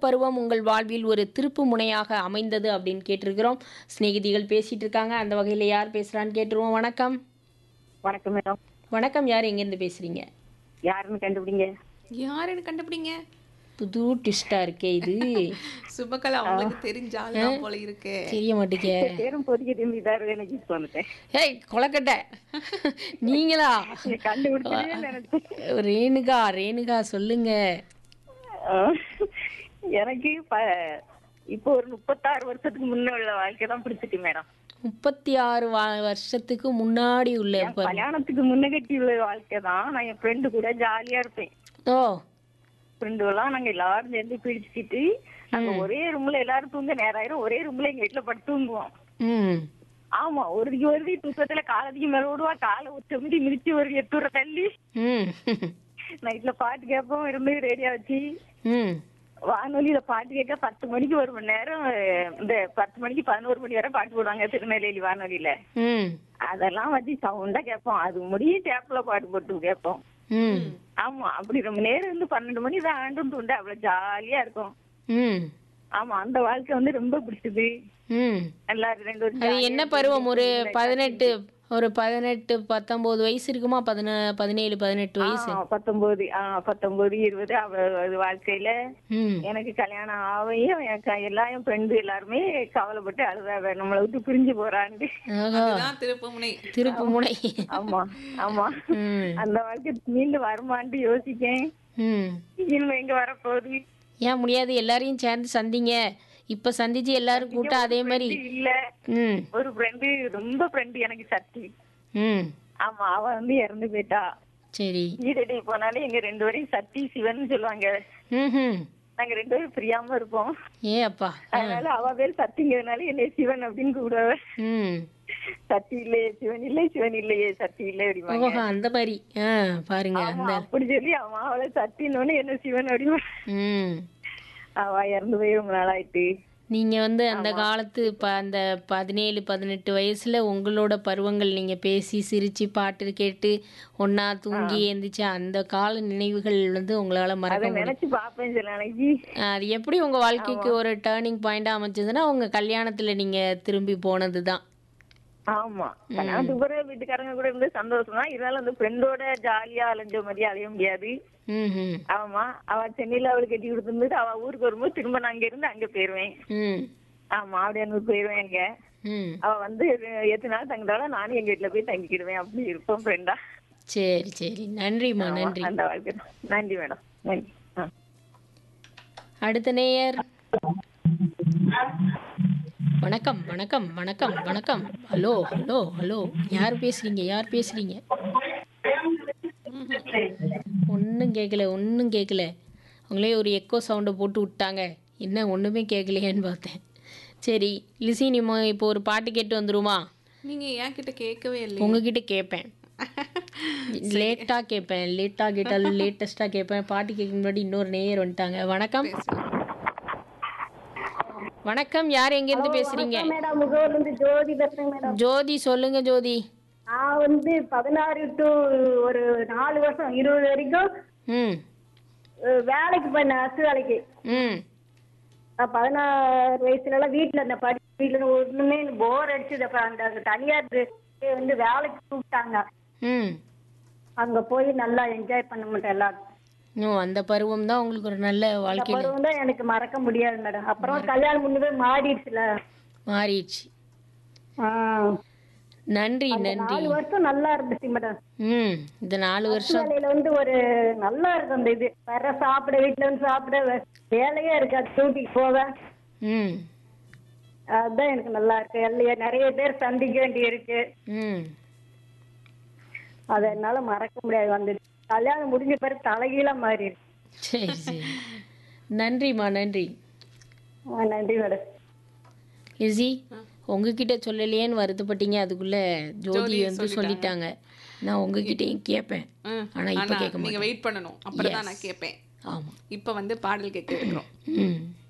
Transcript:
பருவம் உங்கள் வாழ்வில் ஒரு திருப்பு முனையாக அமைந்தது அப்படின்னு கேட்டிருக்கிறோம் சிநேகிதிகள் பேசிட்டு இருக்காங்க அந்த வகையில் யார் பேசுறான்னு கேட்டுருவோம் வணக்கம் வணக்கம் மேடம் வணக்கம் யார் எங்கேருந்து பேசுறீங்க யாருன்னு கண்டுபிடிங்க யாருன்னு கண்டுபிடிங்க புது ட்விஸ்டா இருக்கே இது சுபகலா உங்களுக்கு தெரிஞ்ச ஆள் போல இருக்கு தெரிய மாட்டேங்க பேரும் பொதிக்க திரும்பி இதாரு எனக்கு யூஸ் வந்துட்டேன் ஏய் கொலக்கட்டை நீங்களா நீங்க கண்டுபிடிச்சதே நினைச்சேன் ரேணுகா ரேணுகா சொல்லுங்க ஆஹ். எனக்கு ப இப்போ ஒரு முப்பத்தாறு வருஷத்துக்கு முன்ன உள்ள வாழ்க்கை தான் பிடிச்சிட்டு மேடம் முப்பத்தி ஆறு வா- வருஷத்துக்கு முன்னாடி உள்ள ப- கல்யாணத்துக்கு முன்ன கட்டி உள்ள வாழ்க்கை தான் நான் என் ஃப்ரெண்டு கூட ஜாலியா இருப்பேன் ஓ ஃப்ரெண்டு எல்லாம் நாங்க எல்லாரும் சேர்ந்து பிடிச்சிட்டு நாங்க ஒரே ரூம்ல எல்லாரும் தூங்க நேரம் ஆயிரும் ஒரே ரூம்ல எங்க வீட்டுல படுத்து தூங்குவோம் ம் ஆமா ஒரு ஒரு தூக்கத்துல காலத்துக்கு மேல விடுவா காலை செம்பி மிதிச்சு ஒரு எட்டுற தள்ளி ம் நைட்ல பாட்டு கேட்போம் இருந்து ரேடியோ வச்சு ம் வானொலியில பாட்டு கேட்க பத்து மணிக்கு ஒரு மணி நேரம் அஹ், இந்த பத்து மணிக்கு பதினோரு மணி வரை பாட்டு போடுவாங்க திருநெல்வேலி வானொலியில ம் அதெல்லாம் வச்சு சவுண்டா கேட்போம் அது முடியும் டேப்ல பாட்டு போட்டு கேட்போம் ம் ஆமா அப்படி ரொம்ப நேரம் இருந்து பன்னெண்டு மணி தான் ஆண்டும் தூண்டு அவ்வளவு ஜாலியா இருக்கும் ம் ஆமா அந்த வாழ்க்கை வந்து ரொம்ப பிடிச்சது ம் எல்லாரும் ரெண்டு ஒரு அது என்ன பருவம் ஒரு பதினெட்டு ஒரு பதினெட்டு பத்தொம்போது வயசு இருக்குமா பதின பதினேழு பதினெட்டு வயசு ஆ, பத்தொன்பது ஆ பத்தொன்பது இருபது அவ்வளவு அது வாழ்க்கையில ம் எனக்கு கல்யாணம் ஆவையும் எனக்கு எல்லா என் ஃப்ரெண்டு எல்லாருமே கவலைப்பட்டு அழுதாங்க நம்மளை விட்டு பிரிஞ்சு போறான்ட்டு ஆஹா அதுதான் திருப்புமுனை திருப்பு முனை ஆமா ஆமா ம் அந்த வாழ்க்கை மீண்டும் வருமான்ட்டு யோசிக்கேன் ம் இனிமே எங்க வரப்போகுது ஏன் முடியாது எல்லாரையும் சேர்ந்து சந்திங்க இப்ப சந்திச்சு எல்லாரும் கூட்டம் அதே மாதிரி இல்ல ம் ஒரு ஃப்ரெண்டு ரொம்ப ஃப்ரெண்டு எனக்கு சக்தி ம் ஆமா அவ வந்து இறந்து போயிட்டா சரி ஈரடி போனாலே எங்க ரெண்டு பேரையும் சக்தி சிவன் சொல்லுவாங்க ம் நாங்க ரெண்டு பேரும் பிரியாம இருப்போம் ஏ அப்பா அதனால அவ பேர் சக்திங்கிறதுனால என்னை சிவன் அப்படின்னு கூப்பிடுவ ம் சக்தி இல்லையே சிவன் இல்லை சிவன் இல்லையே சக்தி இல்லை அப்படிம்பாங்க ஓஹோ அந்த மாதிரி ஆ பாருங்க ஆமா, அந்த அப்படி சொல்லி அவன் அவளை சத்தின்னு என்ன சிவன் அப்படிமா ம் அவ இறந்து போய் ரொம்ப நாள் ஆயிட்டு நீங்க வந்து அந்த காலத்து ப அந்த பதினேழு பதினெட்டு வயசுல உங்களோட பருவங்கள் நீங்க பேசி சிரிச்சு பாட்டு கேட்டு ஒண்ணா தூங்கி எந்திரிச்சு அந்த கால நினைவுகள் வந்து உங்களால மறக்க அதை முடியும் நினைச்சு பாப்பேன் சில நாளைக்கு அது எப்படி உங்க வாழ்க்கைக்கு ஒரு டேர்னிங் பாயிண்டா அமைஞ்சதுன்னா உங்க கல்யாணத்துல நீங்க திரும்பி போனதுதான் ஆமா கல்யாணத்துக்கு பிறகு வீட்டுக்காரங்க கூட இருந்து சந்தோஷம் தான் இருந்தாலும் அந்த ஃப்ரெண்டோட ஜாலியா அலைஞ்ச மாதிரி அலைய முடியாது ம் ம் ஆமா அவ சென்னையில அவளுக்கு கட்டி கொடுத்துருந்துட்டு அவ ஊருக்கு வரும்போது திரும்ப நான் அங்க இருந்து அங்க போயிருவேன் ம் ஆமா ஆவடியானூர் போயிருவேன் அங்க ம் அவ வந்து எத்தனை நாள் தங்கிட்டாலும் நானும் எங்க வீட்டுல போய் தங்கிக்கிடுவேன் அப்படி இருப்போம் ஃப்ரெண்டா சரி சரி நன்றிம்மா நன்றி அந்த வாழ்க்கை தான். நன்றி மேடம் நன்றி ஆ அடுத்த நேயர் வணக்கம் வணக்கம் வணக்கம் வணக்கம் ஹலோ ஹலோ ஹலோ யார் பேசுறீங்க யார் பேசுறீங்க ஒன்றும் கேட்கல ஒன்றும் கேட்கல அவங்களே ஒரு எக்கோ சவுண்டை போட்டு விட்டாங்க என்ன ஒன்றுமே கேட்கலையேன்னு பார்த்தேன் சரி லிசி நம்ம இப்போ ஒரு பாட்டு கேட்டு வந்துருமா நீங்க என்கிட்ட கேட்கவே இல்லை உங்ககிட்ட கேட்பேன் லேட்டாக கேட்பேன் லேட்டாக கேட்டாலும் லேட்டஸ்ட்டாக கேட்பேன் பாட்டு கேட்க முன்னாடி இன்னொரு நேயர் வந்துட்டாங்க வணக்கம் வணக்கம் யார் எங்கேருந்து பேசுறீங்க மேடம் முகவர்ல இருந்து ஜோதி பேசுறேன் மேடம் ஜோதி சொல்லுங்க ஜோதி நான் வந்து பதினாறு டு ஒரு நாலு வருஷம் இருபது வரைக்கும் ம் அஹ், வேலைக்கு பண்ணேன் அரசு வேலைக்கு ம் நான் பதினாறு வயசுல எல்லாம் வீட்டுல இருந்த படி வீட்டுல ஒண்ணுமே போர் அடிச்சது அப்ப அந்த அந்த தனியார் இது வந்து வேலைக்கு கூப்பிட்டாங்க ம் அங்க போய் நல்லா என்ஜாய் பண்ண மாட்டேன் எல்லாரும் இன்னும் அந்த பருவம் தான் உங்களுக்கு ஒரு நல்ல வாழ்க்கையில் பருவம் தான் எனக்கு மறக்க முடியாது மேடம் அப்புறம் கல்யாணம் முன்னே மாறிடுச்சுல மாறிடுச்சு ஆஹ், நன்றி நன்றி நாலு வருஷம் நல்லா இருந்துச்சு மேடம் ம் இந்த நாலு வருஷம் வேலையில வந்து ஒரு நல்லா இருக்கும் அந்த இது வர சாப்பிட வீட்டுல வந்து சாப்பிட வே- வேலையே இருக்காது டியூட்டிக்கு போவேன் ம் அதுதான் எனக்கு நல்லா இருக்கு எல்லைய நிறைய பேர் சந்திக்க வேண்டி இருக்கு ம் அதை என்னால மறக்க முடியாது வந்து கல்யாணம் முடிஞ்ச பிறகு தலைகீழா மாறிடுச்சு சரி சரி நன்றிம்மா நன்றி ஆ, நன்றி மேடம் லிசி உங்ககிட்ட சொல்லலையேன்னு வருத்தப்பட்டீங்க அதுக்குள்ள ஜோதி வந்து சொல்லிட்டாங்க நான் உங்ககிட்டயும் கேட்பேன் ம். ஆனா இப்ப ஆனா கேட்க நீங்க மாட்டேன் வெயிட் பண்ணணும் அப்புறம் தான் நான் கேட்பேன் ஆமா இப்ப வந்து பாடல் கேட்க இருக்கிறோம் ம்